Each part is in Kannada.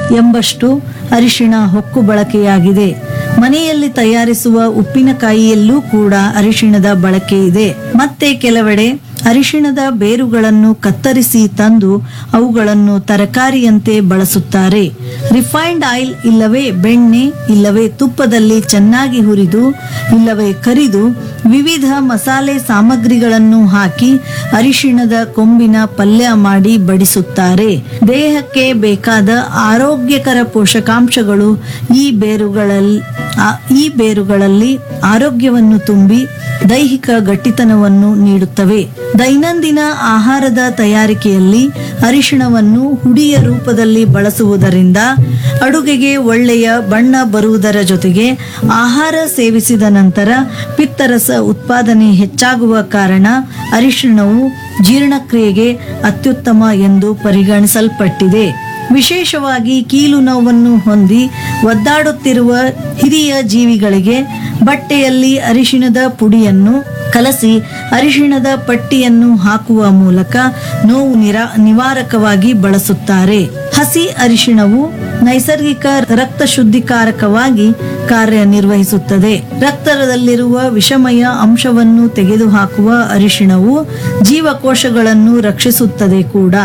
ಎಂಬಷ್ಟು ಅರಿಶಿಣ ಹೊಕ್ಕು ಬಳಕೆಯಾಗಿದೆ ಮನೆಯಲ್ಲಿ ತಯಾರಿಸುವ ಉಪ್ಪಿನಕಾಯಿಯಲ್ಲೂ ಕೂಡ ಅರಿಶಿಣದ ಬಳಕೆ ಇದೆ ಮತ್ತೆ ಕೆಲವೆಡೆ ಅರಿಶಿಣದ ಬೇರುಗಳನ್ನು ಕತ್ತರಿಸಿ ತಂದು ಅವುಗಳನ್ನು ತರಕಾರಿಯಂತೆ ಬಳಸುತ್ತಾರೆ ರಿಫೈನ್ಡ್ ಆಯಿಲ್ ಇಲ್ಲವೇ ಬೆಣ್ಣೆ ಇಲ್ಲವೇ ತುಪ್ಪದಲ್ಲಿ ಚೆನ್ನಾಗಿ ಹುರಿದು ಇಲ್ಲವೇ ಕರಿದು ವಿವಿಧ ಮಸಾಲೆ ಸಾಮಗ್ರಿಗಳನ್ನು ಹಾಕಿ ಅರಿಶಿಣದ ಕೊಂಬಿನ ಪಲ್ಯ ಮಾಡಿ ಬಡಿಸುತ್ತಾರೆ ದೇಹಕ್ಕೆ ಬೇಕಾದ ಆರೋಗ್ಯಕರ ಪೋಷಕಾಂಶಗಳು ಈ ಬೇರುಗಳಲ್ಲಿ ಆ- ಈ ಬೇರುಗಳಲ್ಲಿ ಆರೋಗ್ಯವನ್ನು ತುಂಬಿ ದೈಹಿಕ ಗಟ್ಟಿತನವನ್ನು ನೀಡುತ್ತವೆ ದೈನಂದಿನ ಆಹಾರದ ತಯಾರಿಕೆಯಲ್ಲಿ ಅರಿಶಿಣವನ್ನು ಹುಡಿಯ ರೂಪದಲ್ಲಿ ಬಳಸುವುದರಿಂದ ಅಡುಗೆಗೆ ಒಳ್ಳೆಯ ಬಣ್ಣ ಬರುವುದರ ಜೊತೆಗೆ ಆಹಾರ ಸೇವಿಸಿದ ನಂತರ ಪಿತ್ತರಸ ಉತ್ಪಾದನೆ ಹೆಚ್ಚಾಗುವ ಕಾರಣ ಅರಿಶಿಣವು ಜೀರ್ಣಕ್ರಿಯೆಗೆ ಅತ್ಯುತ್ತಮ ಎಂದು ಪರಿಗಣಿಸಲ್ಪಟ್ಟಿದೆ ವಿಶೇಷವಾಗಿ ಕೀಲು ನೋವನ್ನು ಹೊಂದಿ ಒದ್ದಾಡುತ್ತಿರುವ ಹಿರಿಯ ಜೀವಿಗಳಿಗೆ ಬಟ್ಟೆಯಲ್ಲಿ ಅರಿಶಿಣದ ಪುಡಿಯನ್ನು ಕಲಸಿ ಅರಿಶಿಣದ ಪಟ್ಟಿಯನ್ನು ಹಾಕುವ ಮೂಲಕ ನೋವು ನಿರಾ ನಿವಾರಕವಾಗಿ ಬಳಸುತ್ತಾರೆ ಹಸಿ ಅರಿಶಿಣವು ನೈಸರ್ಗಿಕ ರಕ್ತ ಶುದ್ಧೀಕಾರಕವಾಗಿ ಕಾರ್ಯನಿರ್ವಹಿಸುತ್ತದೆ ರಕ್ತದಲ್ಲಿರುವ ವಿಷಮಯ ಅಂಶವನ್ನು ತೆಗೆದುಹಾಕುವ ಅರಿಶಿಣವು ಜೀವಕೋಶಗಳನ್ನು ರಕ್ಷಿಸುತ್ತದೆ ಕೂಡ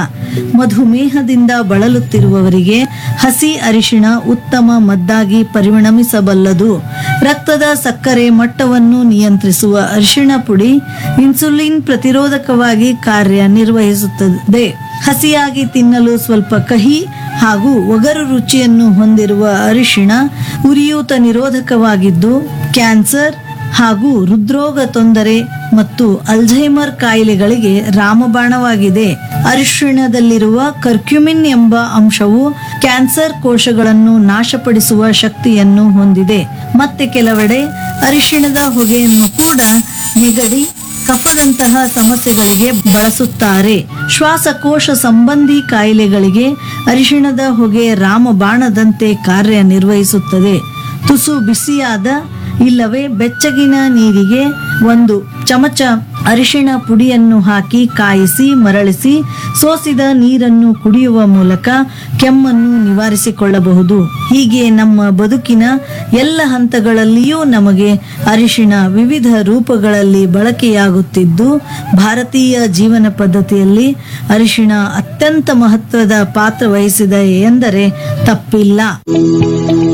ಮಧುಮೇಹದಿಂದ ಬಳಲುತ್ತಿರುವವರಿಗೆ ಹಸಿ ಅರಿಶಿಣ ಉತ್ತಮ ಮದ್ದಾಗಿ ಪರಿಣಮಿಸಬಲ್ಲದು ರಕ್ತದ ಸಕ್ಕರೆ ಮಟ್ಟವನ್ನು ನಿಯಂತ್ರಿಸುವ ಅರಿಶಿಣ ಪುಡಿ ಇನ್ಸುಲಿನ್ ಪ್ರತಿರೋಧಕವಾಗಿ ಕಾರ್ಯನಿರ್ವಹಿಸುತ್ತದೆ ಹಸಿಯಾಗಿ ತಿನ್ನಲು ಸ್ವಲ್ಪ ಕಹಿ ಹಾಗೂ ಒಗರು ರುಚಿಯನ್ನು ಹೊಂದಿರುವ ಅರಿಶಿಣ ಉರಿಯೂತ ನಿರೋಧಕವಾಗಿದ್ದು ಕ್ಯಾನ್ಸರ್ ಹಾಗೂ ಹೃದ್ರೋಗ ತೊಂದರೆ ಮತ್ತು ಅಲ್ಝೈಮರ್ ಕಾಯಿಲೆಗಳಿಗೆ ರಾಮಬಾಣವಾಗಿದೆ ಅರಿಶಿಣದಲ್ಲಿರುವ ಕರ್ಕ್ಯುಮಿನ್ ಎಂಬ ಅಂಶವು ಕ್ಯಾನ್ಸರ್ ಕೋಶಗಳನ್ನು ನಾಶಪಡಿಸುವ ಶಕ್ತಿಯನ್ನು ಹೊಂದಿದೆ ಮತ್ತೆ ಕೆಲವೆಡೆ ಅರಿಶಿಣದ ಹೊಗೆಯನ್ನು ಕೂಡ ನೆಗಡಿ ಕಫದಂತಹ ಸಮಸ್ಯೆಗಳಿಗೆ ಬಳಸುತ್ತಾರೆ ಶ್ವಾಸಕೋಶ ಸಂಬಂಧಿ ಕಾಯಿಲೆಗಳಿಗೆ ಅರಿಶಿಣದ ಹೊಗೆ ರಾಮಬಾಣದಂತೆ ಕಾರ್ಯನಿರ್ವಹಿಸುತ್ತದೆ ತುಸು ಬಿಸಿಯಾದ ಇಲ್ಲವೇ ಬೆಚ್ಚಗಿನ ನೀರಿಗೆ ಒಂದು ಚಮಚ ಅರಿಶಿಣ ಪುಡಿಯನ್ನು ಹಾಕಿ ಕಾಯಿಸಿ ಮರಳಿಸಿ ಸೋಸಿದ ನೀರನ್ನು ಕುಡಿಯುವ ಮೂಲಕ ಕೆಮ್ಮನ್ನು ನಿವಾರಿಸಿಕೊಳ್ಳಬಹುದು ಹೀಗೆ ನಮ್ಮ ಬದುಕಿನ ಎಲ್ಲ ಹಂತಗಳಲ್ಲಿಯೂ ನಮಗೆ ಅರಿಶಿಣ ವಿವಿಧ ರೂಪಗಳಲ್ಲಿ ಬಳಕೆಯಾಗುತ್ತಿದ್ದು ಭಾರತೀಯ ಜೀವನ ಪದ್ಧತಿಯಲ್ಲಿ ಅರಿಶಿಣ ಅತ್ಯಂತ ಮಹತ್ವದ ಪಾತ್ರ ವಹಿಸಿದೆ ಎಂದರೆ ತಪ್ಪಿಲ್ಲ